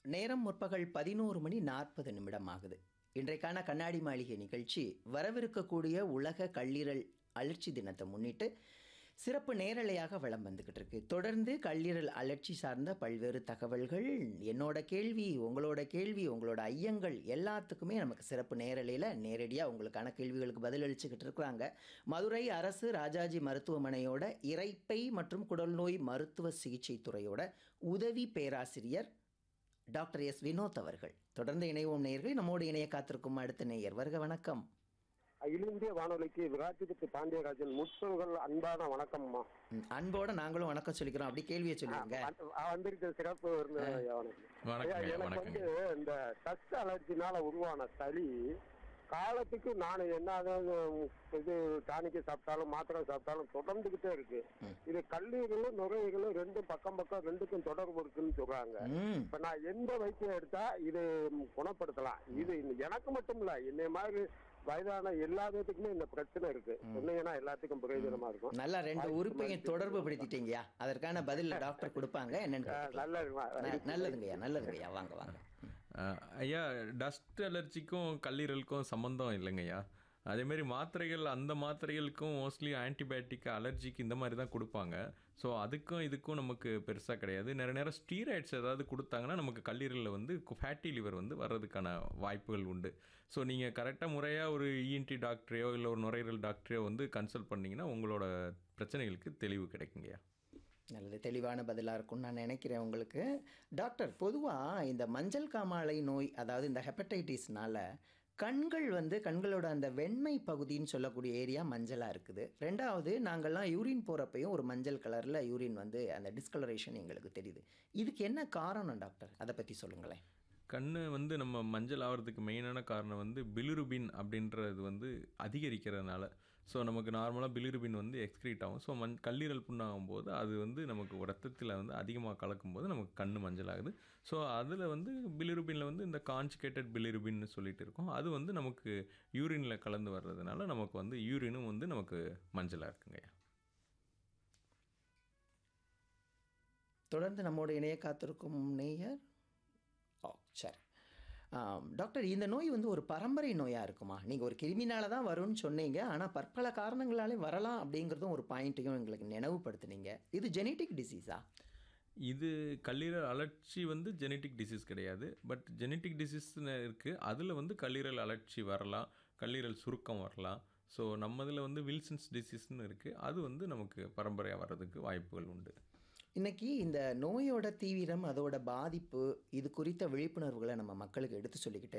நேரம் முற்பகல் பதினோரு மணி நாற்பது நிமிடம் ஆகுது இன்றைக்கான கண்ணாடி மாளிகை நிகழ்ச்சி வரவிருக்கக்கூடிய உலக கல்லீரல் அழற்சி தினத்தை முன்னிட்டு சிறப்பு நேரலையாக வலம் வந்துக்கிட்டு இருக்கு தொடர்ந்து கல்லீரல் அழற்சி சார்ந்த பல்வேறு தகவல்கள் என்னோட கேள்வி உங்களோட கேள்வி உங்களோட ஐயங்கள் எல்லாத்துக்குமே நமக்கு சிறப்பு நேரலையில் நேரடியாக உங்களுக்கான கேள்விகளுக்கு பதிலளிச்சுக்கிட்டு இருக்கிறாங்க மதுரை அரசு ராஜாஜி மருத்துவமனையோட இரைப்பை மற்றும் குடல்நோய் மருத்துவ சிகிச்சை துறையோட உதவி பேராசிரியர் டாக்டர் எஸ் வினோத் அவர்கள் தொடர்ந்து இணைவோம் நேயர்கள் நம்மோடு இணைய காத்திருக்கும் அடுத்த நேயர் வருக வணக்கம் அகில இந்திய வானொலிக்கு விராஜபுத்து பாண்டியராஜன் முற்பகல் அன்பான வணக்கம்மா ம், அன்போட நாங்களும் வணக்கம் சொல்லிக்கிறோம் அப்படி கேள்வியை சொல்லுங்க வந்து- ஆ, வந்திருக்க சிறப்பு விருந்தினர் ஐயா, வணக்கம். வணக்கம் ஐயா, ஐயா, எனக்கு வணக்கங்க. வந்து இந்த டஸ்ட் அலர்ஜினால உருவான சளி காலத்துக்கு நான் என்ன இது டானிக்கு சாப்பிட்டாலும் மாத்திரை சாப்பிட்டாலும் தொடர்ந்துகிட்டே இருக்கு இது கல்லீரலும் நுரையீரலும் ரெண்டும் பக்கம் பக்கம் ரெண்டுக்கும் தொடர்பு இருக்குன்னு சொல்றாங்க ம் இப்ப நான் எந்த வைத்தியம் எடுத்தா இது குணப்படுத்தலாம் இது எனக்கு மட்டும் இல்ல என்னை மாதிரி வயதான எல்லா பேத்துக்குமே இந்த பிரச்சனை இருக்கு சொன்னீங்கன்னா எல்லாத்துக்கும் பிரயோஜனமா இருக்கும் நல்லா ரெண்டு உறுப்பையும் தொடர்பு படுத்திட்டீங்கய்யா அதற்கான பதில் டாக்டர் கொடுப்பாங்க என்னன்னு ஆஹ் கேட்டுக்கலாம். நல்லதுமா ந- நல்லதுங்கய்யா நல்லதுங்கய்யா வாங்க வாங்க ம். அஹ் ஐயா டஸ்ட் அலர்ஜிக்கும் கல்லீரலுக்கும் சம்மந்தம் இல்லைங்கய்யா அதேமாரி மாத்திரைகள் அந்த மாத்திரைகளுக்கும் மோஸ்ட்லி ஆன்டிபயோட்டிக் அலர்ஜிக்கு இந்த மாதிரி தான் கொடுப்பாங்க ஸோ அதுக்கும் இதுக்கும் நமக்கு பெருசாக கிடையாது நிறைய நேரம் ஸ்டீராய்ட்ஸ் ஏதாவது கொடுத்தாங்கன்னா நமக்கு கல்லீரலில் வந்து ஃபேட்டி லிவர் வந்து வர்றதுக்கான வாய்ப்புகள் உண்டு ஸோ நீங்கள் கரெக்டாக முறையாக ஒரு இஎன்டி டாக்டரையோ இல்லை ஒரு நுரையீரல் டாக்டரையோ வந்து கன்சல்ட் பண்ணிங்கன்னா உங்களோட பிரச்சனைகளுக்கு தெளிவு கிடைக்குங்கய்யா நல்லது தெளிவான பதிலாக இருக்கும்னு நான் நினைக்கிறேன் உங்களுக்கு டாக்டர் பொதுவாக இந்த மஞ்சள் காமாலை நோய் அதாவது இந்த ஹெப்படைட்டிஸ்னால கண்கள் வந்து கண்களோட அந்த வெண்மை பகுதின்னு சொல்லக்கூடிய ஏரியா மஞ்சளாக இருக்குது ரெண்டாவது நாங்கள்லாம் யூரின் போகிறப்பையும் ஒரு மஞ்சள் கலரில் யூரின் வந்து அந்த டிஸ்கலரேஷன் எங்களுக்கு தெரியுது இதுக்கு என்ன காரணம் டாக்டர் அதை பற்றி சொல்லுங்களேன் கண் வந்து நம்ம மஞ்சள் ஆகிறதுக்கு மெயினான காரணம் வந்து பிலிருபின் அப்படின்றது வந்து அதிகரிக்கிறதுனால ஸோ நமக்கு நார்மலாக பிலிருபின் வந்து எக்ஸ்க்ரீட் ஆகும் ஸோ மண் கல்லீரல் புண்ணாகும் போது அது வந்து நமக்கு ரத்தத்தில் வந்து அதிகமாக கலக்கும் போது நமக்கு கண் மஞ்சள் ஆகுது ஸோ அதில் வந்து பிலிருபினில் வந்து இந்த கான்ஜுகேட்டட் பிலிருபின்னு சொல்லிட்டு இருக்கோம் அது வந்து நமக்கு யூரினில் கலந்து வர்றதுனால நமக்கு வந்து யூரினும் வந்து நமக்கு மஞ்சளாக இருக்குங்கய்யா தொடர்ந்து நம்மோட இணைய காத்திருக்கும் நேயர் ஓ சரி ஆம், டாக்டர் இந்த நோய் வந்து ஒரு பரம்பரை நோயாக இருக்குமா நீங்கள் ஒரு கிருமினால தான் வரும்னு சொன்னீங்க ஆனால் பற்பல காரணங்களாலே வரலாம் அப்படிங்கிறதும் ஒரு பாயிண்ட்டையும் எங்களுக்கு நினைவுபடுத்துனீங்க இது ஜெனட்டிக் டிசீஸா இது கல்லீரல் அலர்ச்சி வந்து ஜெனட்டிக் டிசீஸ் கிடையாது பட் ஜெனட்டிக் டிசீஸ்னு இருக்குது அதில் வந்து கல்லீரல் அலர்ச்சி வரலாம் கல்லீரல் சுருக்கம் வரலாம் ஸோ நம்ம இதில் வந்து வில்சன்ஸ் டிசீஸ்னு இருக்குது அது வந்து நமக்கு பரம்பரையாக வர்றதுக்கு வாய்ப்புகள் உண்டு இன்னைக்கு இந்த நோயோட தீவிரம் அதோட பாதிப்பு இது குறித்த விழிப்புணர்வுகளை நம்ம மக்களுக்கு எடுத்து சொல்லிக்கிட்டே